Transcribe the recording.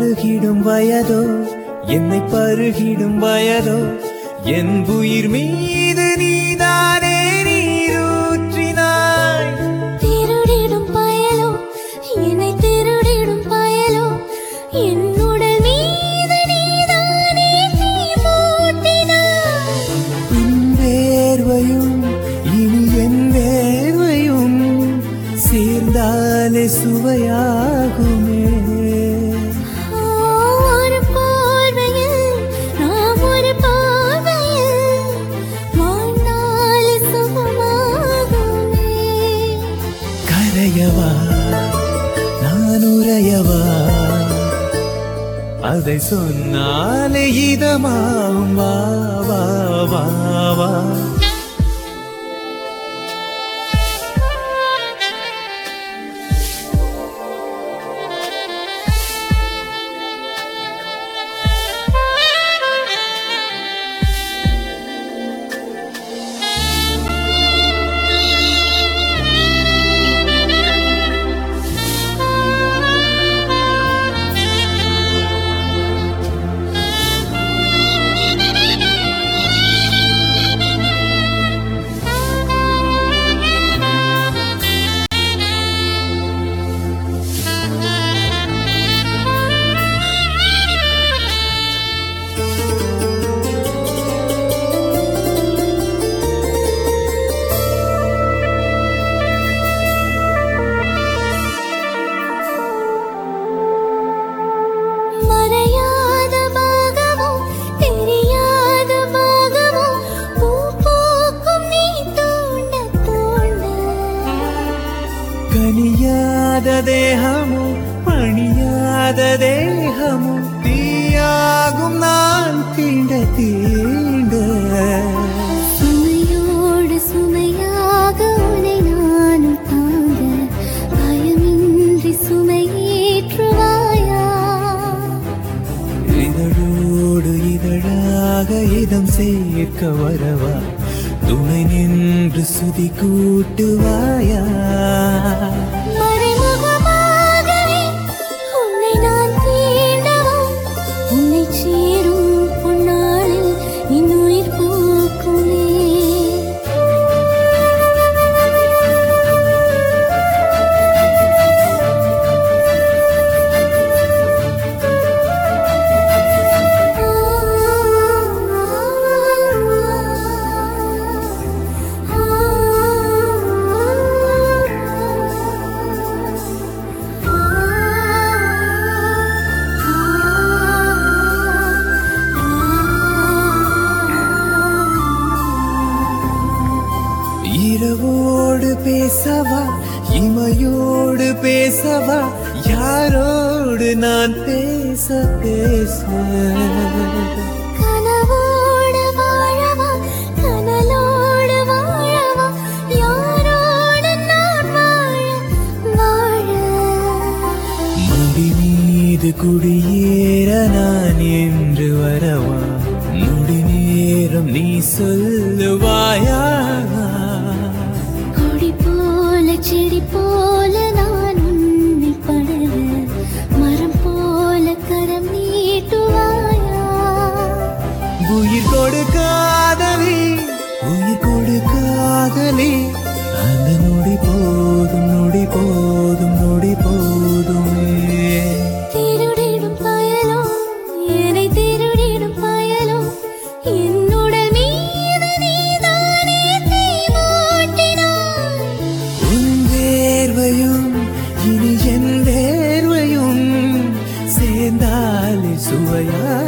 பருகிடும் வயதோ என்னை பருகிடும் வயதோ என் உயிர் மீது நீதானே நீரூற்றினாய் திருடிடும் பயலோ என்னை திருடிடும் பயலோ என் உடல் மீது நீதானே தீ மூட்டினாய் உன் வேர்வையும் இனி என் வேர்வையும் சேர்ந்தாலே சுவையாகுமே ஒரு பார்வையில் நாம் ஒரு பார்வையில் வாழ்ந்தாலே சுகமாகுமே கரையவா நான் உரையவா அதை சொன்னாலே இதமாவும் வா வா வா வா மறையாத பாகமோ தெரியாத பாகமோ பூ பூக்கும் நீ தூண்ட தூண்ட கனியாத தேகமோ பணியாத தேகமோ தீயாகும் நான் தீண்ட தீண்ட சுமையோடு சுமையாக உனை நானும் தாங்க பயமின்றி சுமையேற்றுவாயா இதழோடு இதழாக இதம் சேர்க்க வரவா துணை நின்று சுதி கூட்டுவாயா மறைமுகமாகவே உன்னை நான் தீண்டவா உன்னை சேரும் பொன்னாளில் என் உயிர் பூக்குமே இரவோடு பேசவா இமையோடு பேசவா யாரோடு நான் பேச பேச கனவோடு வாழவா கனலோடு வாழவா யாரோடு நான் வாழ வாழ முடி மீது குடியேற நான் என்று வரவா முடி நேரம் நீ சொல்லுவாயா கொடி போல செடி போல நான் உன்னை படர மரம் போல கரம் நீட்டுவாயா உயிர் கொடுக்காதவே உயிர் கொடுக்காதலே அந்த நொடி போதும் நொடி போதும் நொடி போதுமே திருடிடும் பயலோ என்னை திருடிடும் பயலோ என்னுடல் மீது நீதானே தீ மூட்டினாய் உன் வேர்வையும் இனி என் வேர்வையும் சேர்ந்தாலே சுவையா